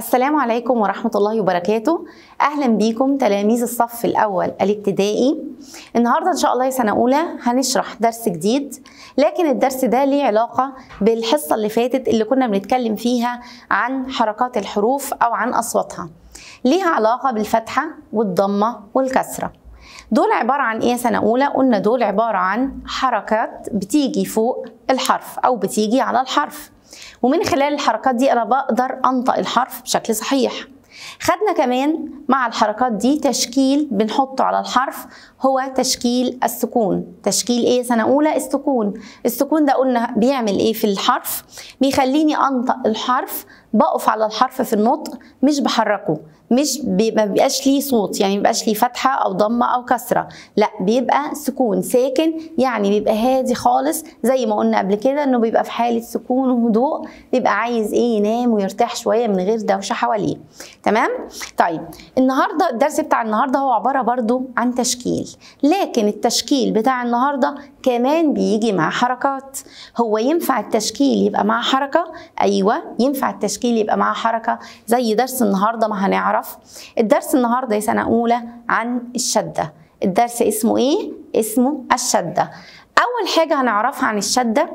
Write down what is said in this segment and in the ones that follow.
السلام عليكم ورحمة الله وبركاته أهلا بيكم تلاميذ الصف الأول الابتدائي النهاردة إن شاء الله يا سنة أولى هنشرح درس جديد لكن الدرس ده ليه علاقة بالحصة اللي فاتت اللي كنا بنتكلم فيها عن حركات الحروف أو عن أصواتها ليها علاقة بالفتحة والضمة والكسرة دول عبارة عن إيه سنة أولى؟ قلنا دول عبارة عن حركات بتيجي فوق الحرف أو بتيجي على الحرف ومن خلال الحركات دي أنا بقدر أنطق الحرف بشكل صحيح خدنا كمان مع الحركات دي تشكيل بنحطه على الحرف هو تشكيل السكون تشكيل ايه سنه اولى السكون السكون ده قلنا بيعمل ايه في الحرف بيخليني انطق الحرف بقف على الحرف في النطق مش بحركه مش بي ما بيبقاش ليه صوت يعني ما بيبقاش ليه فتحه او ضمه او كسره لا بيبقى سكون ساكن يعني بيبقى هادي خالص زي ما قلنا قبل كده انه بيبقى في حاله سكون وهدوء بيبقى عايز ايه ينام ويرتاح شويه من غير دوشه حواليه تمام طيب النهارده الدرس بتاع النهارده هو عباره برضو عن تشكيل لكن التشكيل بتاع النهارده كمان بيجي مع حركات هو ينفع التشكيل يبقى مع حركه ايوه ينفع التشكيل يبقى مع حركه زي درس النهارده ما هنعرف الدرس النهارده يا سنه اولى عن الشده الدرس اسمه ايه اسمه الشده اول حاجه هنعرفها عن الشده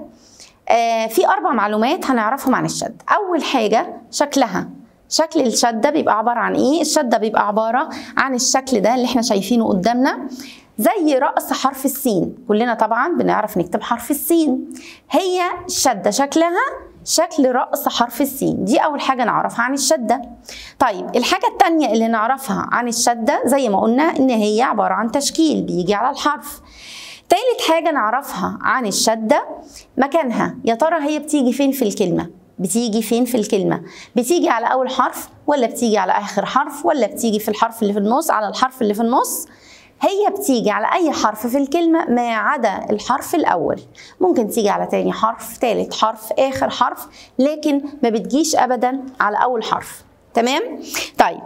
آه في اربع معلومات هنعرفهم عن الشده اول حاجه شكلها شكل الشده بيبقى عباره عن ايه الشده بيبقى عباره عن الشكل ده اللي احنا شايفينه قدامنا زي رأس حرف السين كلنا طبعا بنعرف نكتب حرف السين هي الشده شكلها شكل رأس حرف السين دي أول حاجة نعرفها عن الشدة طيب الحاجة التانية اللي نعرفها عن الشدة زي ما قلنا إن هي عبارة عن تشكيل بيجي على الحرف تالت حاجة نعرفها عن الشدة مكانها يا ترى هي بتيجي فين في الكلمة بتيجي فين في الكلمة بتيجي على أول حرف ولا بتيجي على آخر حرف ولا بتيجي في الحرف اللي في النص على الحرف اللي في النص هي بتيجي على أي حرف في الكلمة ما عدا الحرف الأول ممكن تيجي على تاني حرف تالت حرف آخر حرف لكن ما بتجيش أبدا على أول حرف تمام؟ طيب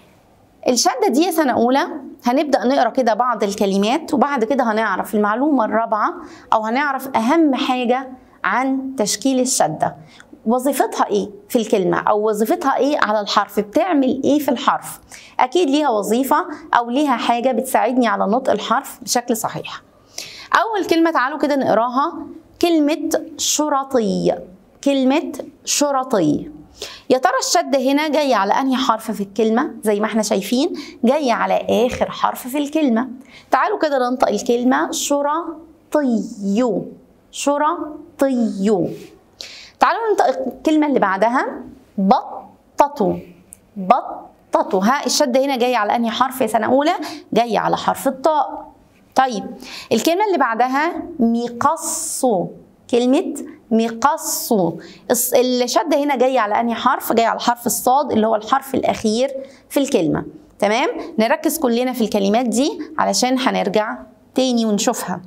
الشدة دي يا سنة أولى هنبدأ نقرأ كده بعض الكلمات وبعد كده هنعرف المعلومة الرابعة أو هنعرف أهم حاجة عن تشكيل الشدة وظيفتها ايه في الكلمة او وظيفتها ايه على الحرف بتعمل ايه في الحرف اكيد ليها وظيفة او ليها حاجة بتساعدني على نطق الحرف بشكل صحيح اول كلمة تعالوا كده نقراها كلمة شرطي كلمة شرطي يا ترى الشدة هنا جاية على أنهي حرف في الكلمة زي ما احنا شايفين جاية على آخر حرف في الكلمة تعالوا كده ننطق الكلمة شرطي شرطي تعالوا ننطق الكلمة اللي بعدها بططوا بططوا ها الشدة هنا جاية على أنهي حرف يا سنة أولى؟ جاية على حرف الطاء طيب الكلمة اللي بعدها ميقصوا كلمة ميقصوا الشدة هنا جاية على أنهي حرف؟ جاية على حرف الصاد اللي هو الحرف الأخير في الكلمة تمام؟ نركز كلنا في الكلمات دي علشان هنرجع تاني ونشوفها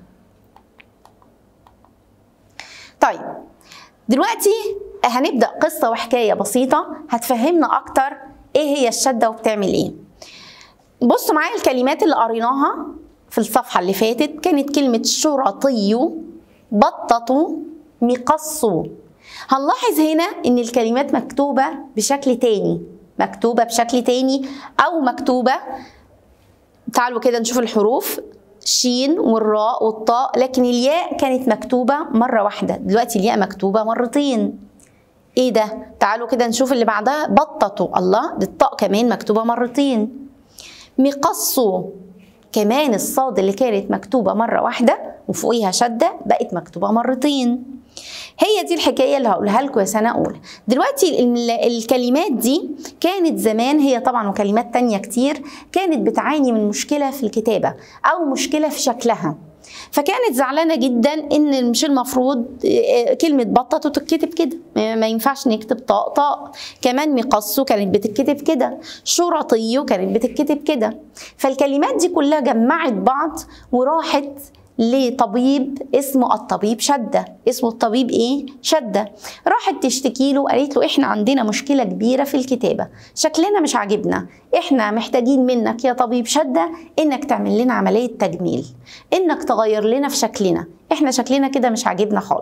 طيب دلوقتي هنبدا قصه وحكايه بسيطه هتفهمنا اكتر ايه هي الشده وبتعمل ايه بصوا معايا الكلمات اللي قريناها في الصفحه اللي فاتت كانت كلمه شرطي بططوا مقصوا هنلاحظ هنا ان الكلمات مكتوبه بشكل تاني مكتوبه بشكل تاني او مكتوبه تعالوا كده نشوف الحروف الشين والراء والطاء لكن الياء كانت مكتوبة مرة واحدة دلوقتي الياء مكتوبة مرتين ايه ده تعالوا كده نشوف اللي بعدها بططوا الله دي الطاء كمان مكتوبة مرتين مقصوا كمان الصاد اللي كانت مكتوبة مرة واحدة وفوقيها شدة بقت مكتوبة مرتين هي دي الحكايه اللي هقولها لكم يا سنه اولى دلوقتي الكلمات دي كانت زمان هي طبعا وكلمات تانية كتير كانت بتعاني من مشكله في الكتابه او مشكله في شكلها فكانت زعلانه جدا ان مش المفروض كلمه بطه تتكتب كده ما ينفعش نكتب طاء طاء كمان مقصو كانت بتتكتب كده شرطي كانت بتتكتب كده فالكلمات دي كلها جمعت بعض وراحت لطبيب اسمه الطبيب شده اسمه الطبيب ايه شده راحت تشتكي له قالت له احنا عندنا مشكله كبيره في الكتابه شكلنا مش عاجبنا احنا محتاجين منك يا طبيب شده انك تعمل لنا عمليه تجميل انك تغير لنا في شكلنا احنا شكلنا كده مش عاجبنا خالص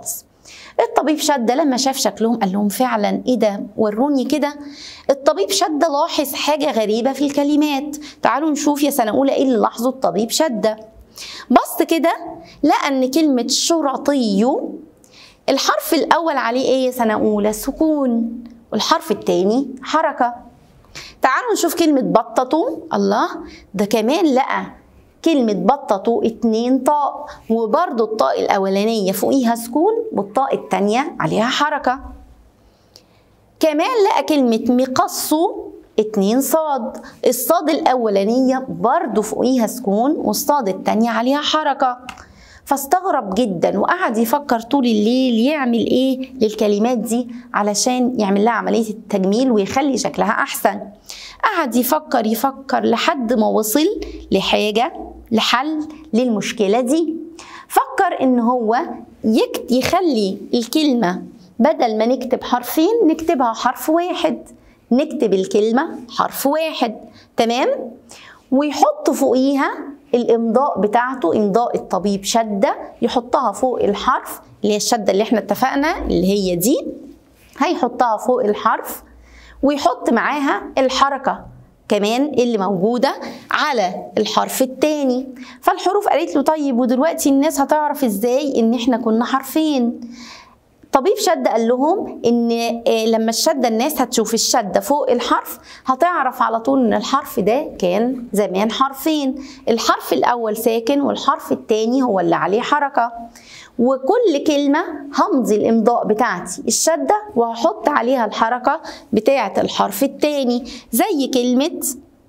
الطبيب شدة لما شاف شكلهم قال لهم فعلا ايه ده وروني كده الطبيب شدة لاحظ حاجة غريبة في الكلمات تعالوا نشوف يا سنة أولى ايه اللي لاحظه الطبيب شدة بص كده لقى ان كلمة شرطي الحرف الأول عليه ايه يا سنة أولى سكون والحرف التاني حركة تعالوا نشوف كلمة بططوا الله ده كمان لقى كلمة بططوا اتنين طاء وبرضو الطاء الأولانية فوقيها سكون والطاء التانية عليها حركة كمان لقى كلمة مقصوا اتنين صاد الصاد الأولانية برضو فوقيها سكون والصاد التانية عليها حركة فاستغرب جدا وقعد يفكر طول الليل يعمل ايه للكلمات دي علشان يعمل لها عملية التجميل ويخلي شكلها أحسن قعد يفكر يفكر لحد ما وصل لحاجة لحل للمشكلة دي فكر ان هو يكت يخلي الكلمة بدل ما نكتب حرفين نكتبها حرف واحد نكتب الكلمة حرف واحد تمام ويحط فوقيها الامضاء بتاعته امضاء الطبيب شدة يحطها فوق الحرف اللي هي الشدة اللي احنا اتفقنا اللي هي دي هيحطها فوق الحرف ويحط معاها الحركة كمان اللي موجودة على الحرف التاني فالحروف قالت له طيب ودلوقتي الناس هتعرف ازاي ان احنا كنا حرفين طبيب شدة قال لهم ان لما الشدة الناس هتشوف الشدة فوق الحرف هتعرف على طول ان الحرف ده كان زمان حرفين الحرف الاول ساكن والحرف التاني هو اللي عليه حركة وكل كلمة همضي الإمضاء بتاعتي الشدة وهحط عليها الحركة بتاعة الحرف التاني زي كلمة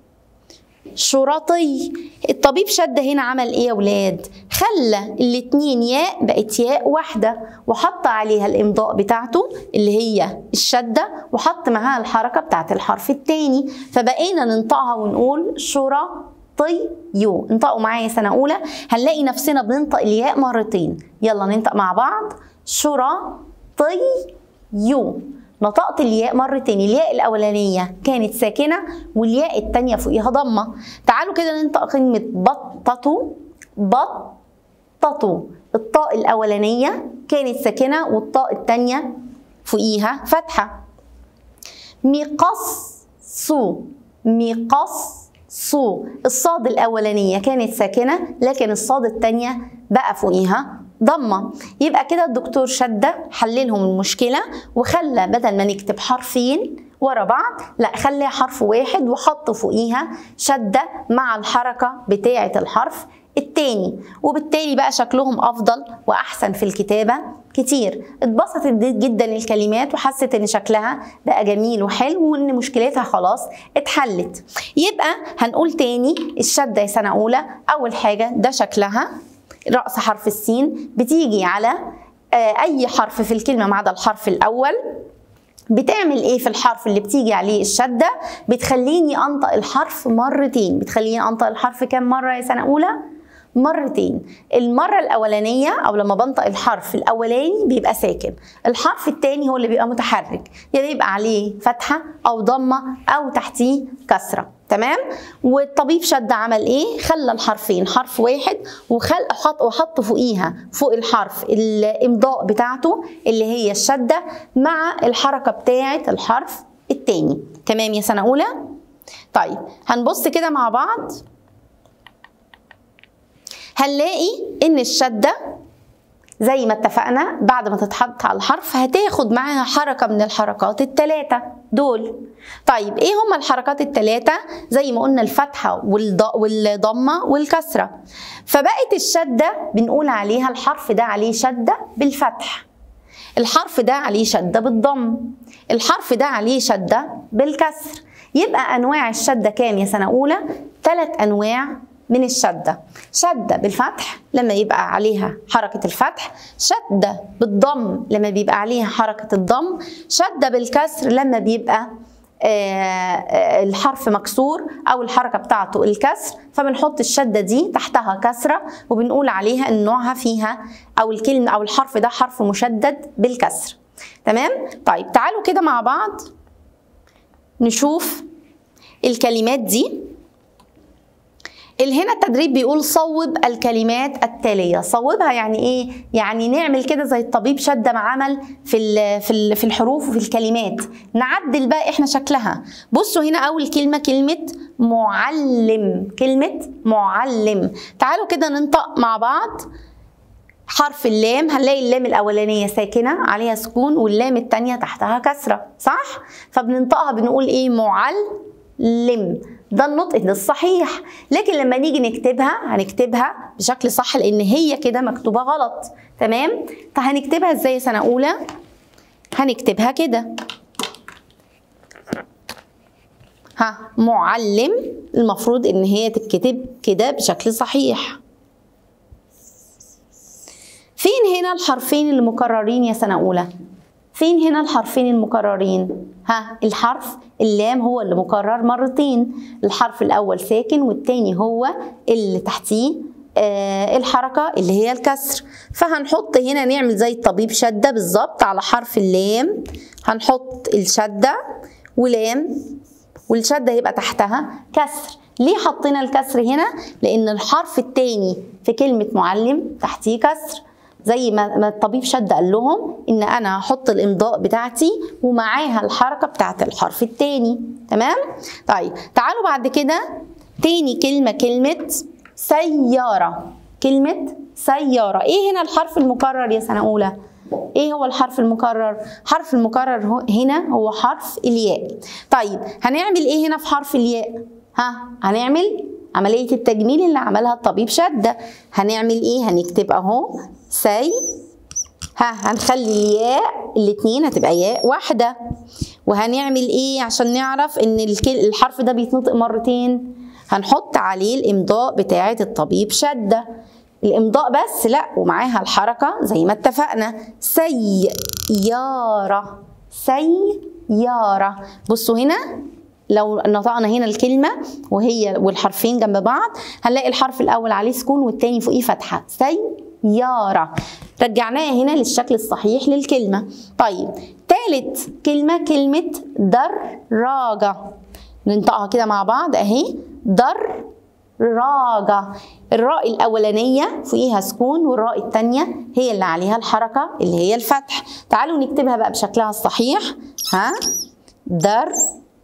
شرطي الطبيب شدة هنا عمل ايه يا ولاد خلى الاتنين ياء بقت ياء واحدة وحط عليها الامضاء بتاعته اللي هي الشدة وحط معاها الحركة بتاعت الحرف التاني فبقينا ننطقها ونقول شرطي يو انطقوا معايا سنة أولى هنلاقي نفسنا بننطق الياء مرتين يلا ننطق مع بعض شرطي يو نطقت الياء مرتين الياء الأولانية كانت ساكنة والياء التانية فوقيها ضمة تعالوا كده ننطق كلمة بططوا بططوا الطاء الأولانية كانت ساكنة والطاء التانية فوقيها فتحة مقصوا مقصوا الصاد الأولانية كانت ساكنة لكن الصاد التانية بقى فوقيها ضمه يبقى كده الدكتور شده حللهم المشكله وخلى بدل ما نكتب حرفين ورا بعض لا خليها حرف واحد وحط فوقيها شده مع الحركه بتاعه الحرف التاني وبالتالي بقى شكلهم افضل واحسن في الكتابه كتير اتبسطت جدا الكلمات وحست ان شكلها بقى جميل وحلو وان مشكلتها خلاص اتحلت يبقى هنقول تاني الشده يا سنه اولى اول حاجه ده شكلها رأس حرف السين بتيجي على أي حرف في الكلمة ما عدا الحرف الأول بتعمل ايه في الحرف اللي بتيجي عليه الشده بتخليني انطق الحرف مرتين بتخليني انطق الحرف كام مره يا سنه اولى مرتين المرة الأولانية أو لما بنطق الحرف الأولاني بيبقى ساكن الحرف التاني هو اللي بيبقى متحرك يا يعني بيبقى عليه فتحة أو ضمة أو تحتيه كسرة تمام والطبيب شد عمل ايه خلى الحرفين حرف واحد وخل حط وحط فوقيها فوق الحرف الامضاء بتاعته اللي هي الشده مع الحركه بتاعه الحرف التاني تمام يا سنه اولى طيب هنبص كده مع بعض هنلاقي ان الشده زي ما اتفقنا بعد ما تتحط على الحرف هتاخد معاها حركه من الحركات الثلاثه دول طيب ايه هما الحركات الثلاثه زي ما قلنا الفتحه والضمه والكسره فبقت الشده بنقول عليها الحرف ده عليه شده بالفتح الحرف ده عليه شده بالضم الحرف ده عليه شده بالكسر يبقى انواع الشده كام يا سنه اولى ثلاث انواع من الشدة شدة بالفتح لما يبقى عليها حركة الفتح شدة بالضم لما بيبقى عليها حركة الضم شدة بالكسر لما بيبقى الحرف مكسور او الحركه بتاعته الكسر فبنحط الشده دي تحتها كسره وبنقول عليها ان نوعها فيها او الكلمه او الحرف ده حرف مشدد بالكسر تمام طيب تعالوا كده مع بعض نشوف الكلمات دي اللي هنا التدريب بيقول صوب الكلمات التاليه صوبها يعني ايه يعني نعمل كده زي الطبيب شده ما عمل في ال في ال في الحروف وفي الكلمات نعدل بقى احنا شكلها بصوا هنا اول كلمه كلمه معلم كلمه معلم تعالوا كده ننطق مع بعض حرف اللام هنلاقي اللام الاولانيه ساكنه عليها سكون واللام الثانيه تحتها كسره صح فبننطقها بنقول ايه معلم ده النطق ده الصحيح لكن لما نيجي نكتبها هنكتبها بشكل صح لان هي كده مكتوبه غلط تمام فهنكتبها ازاي سنه اولى هنكتبها كده ها معلم المفروض ان هي تتكتب كده بشكل صحيح فين هنا الحرفين المكررين يا سنه اولى فين هنا الحرفين المكررين ها الحرف اللام هو اللي مكرر مرتين الحرف الاول ساكن والتاني هو اللي تحتيه آه الحركة اللي هي الكسر فهنحط هنا نعمل زي الطبيب شدة بالظبط على حرف اللام هنحط الشدة ولام والشدة يبقى تحتها كسر ليه حطينا الكسر هنا لان الحرف التاني في كلمة معلم تحتيه كسر زي ما الطبيب شد قال لهم ان انا هحط الامضاء بتاعتي ومعاها الحركه بتاعت الحرف التاني تمام طيب تعالوا بعد كده تاني كلمه كلمه سياره كلمه سياره ايه هنا الحرف المكرر يا سنه اولى ايه هو الحرف المكرر حرف المكرر هنا هو حرف الياء طيب هنعمل ايه هنا في حرف الياء ها هنعمل عملية التجميل اللي عملها الطبيب شدة هنعمل ايه هنكتب اهو سي ها هنخلي الياء الاتنين هتبقى ياء واحدة وهنعمل ايه عشان نعرف ان الحرف ده بيتنطق مرتين هنحط عليه الامضاء بتاعة الطبيب شدة الامضاء بس لا ومعاها الحركة زي ما اتفقنا سيارة سيارة بصوا هنا لو نطقنا هنا الكلمة وهي والحرفين جنب بعض هنلاقي الحرف الأول عليه سكون والتاني فوقيه فتحة سيارة رجعناها هنا للشكل الصحيح للكلمة طيب تالت كلمة كلمة دراجة ننطقها كده مع بعض اهي دراجة الراء الأولانية فوقيها سكون والراء الثانية هي اللي عليها الحركة اللي هي الفتح تعالوا نكتبها بقى بشكلها الصحيح ها در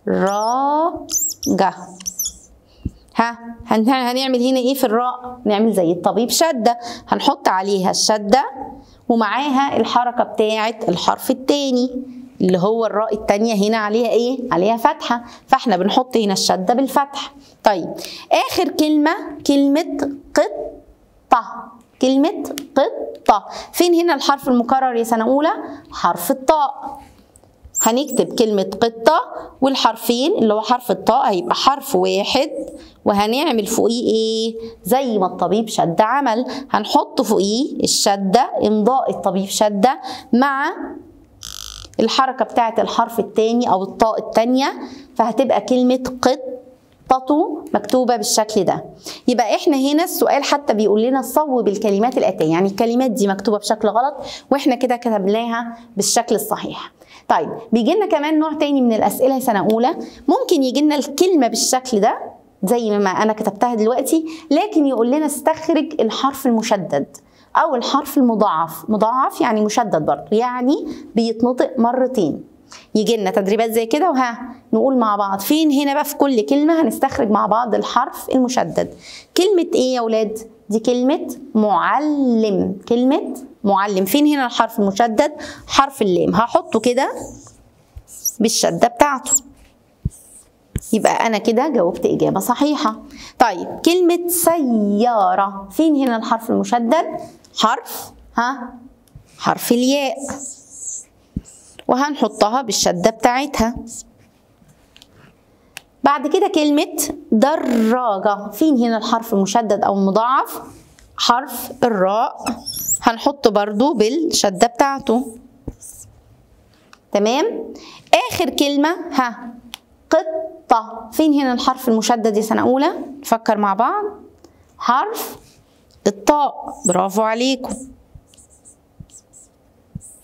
راجة ها هنعمل هنا ايه في الراء نعمل زي الطبيب شدة هنحط عليها الشدة ومعاها الحركة بتاعة الحرف التاني اللي هو الراء التانية هنا عليها ايه عليها فتحة فاحنا بنحط هنا الشدة بالفتح طيب اخر كلمة كلمة قطة كلمة قطة فين هنا الحرف المكرر يا سنة أولى حرف الطاء هنكتب كلمة قطة والحرفين اللي هو حرف الطاء هيبقى حرف واحد وهنعمل فوقيه ايه زي ما الطبيب شد عمل هنحط فوقيه الشدة امضاء الطبيب شدة مع الحركة بتاعة الحرف التاني او الطاء التانية فهتبقى كلمة قطة مكتوبة بالشكل ده يبقى احنا هنا السؤال حتى بيقول لنا صوب الكلمات الآتية يعني الكلمات دي مكتوبة بشكل غلط واحنا كده كتبناها بالشكل الصحيح طيب بيجي لنا كمان نوع تاني من الاسئله سنه اولى ممكن يجي لنا الكلمه بالشكل ده زي ما انا كتبتها دلوقتي لكن يقول لنا استخرج الحرف المشدد او الحرف المضاعف مضاعف يعني مشدد برضه يعني بيتنطق مرتين يجي لنا تدريبات زي كده وها نقول مع بعض فين هنا بقى في كل كلمه هنستخرج مع بعض الحرف المشدد كلمه ايه يا اولاد دي كلمه معلم كلمه معلم فين هنا الحرف المشدد حرف اللام هحطه كده بالشدة بتاعته يبقى أنا كده جاوبت إجابة صحيحة طيب كلمة سيارة فين هنا الحرف المشدد حرف ها حرف الياء وهنحطها بالشدة بتاعتها بعد كده كلمة دراجة فين هنا الحرف المشدد أو المضاعف حرف الراء هنحطه برضو بالشدة بتاعته تمام آخر كلمة ها قطة فين هنا الحرف المشدد يا سنة أولى نفكر مع بعض حرف الطاء برافو عليكم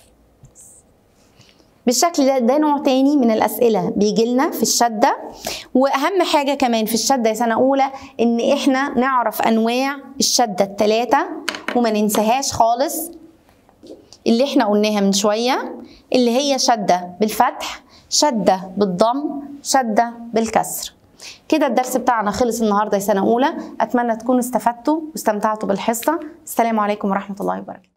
بالشكل ده ده نوع تاني من الأسئلة بيجي لنا في الشدة واهم حاجه كمان في الشده يا سنه اولى ان احنا نعرف انواع الشده الثلاثه وما ننساهاش خالص اللي احنا قلناها من شويه اللي هي شده بالفتح شده بالضم شده بالكسر كده الدرس بتاعنا خلص النهارده يا سنه اولى اتمنى تكونوا استفدتوا واستمتعتوا بالحصه السلام عليكم ورحمه الله وبركاته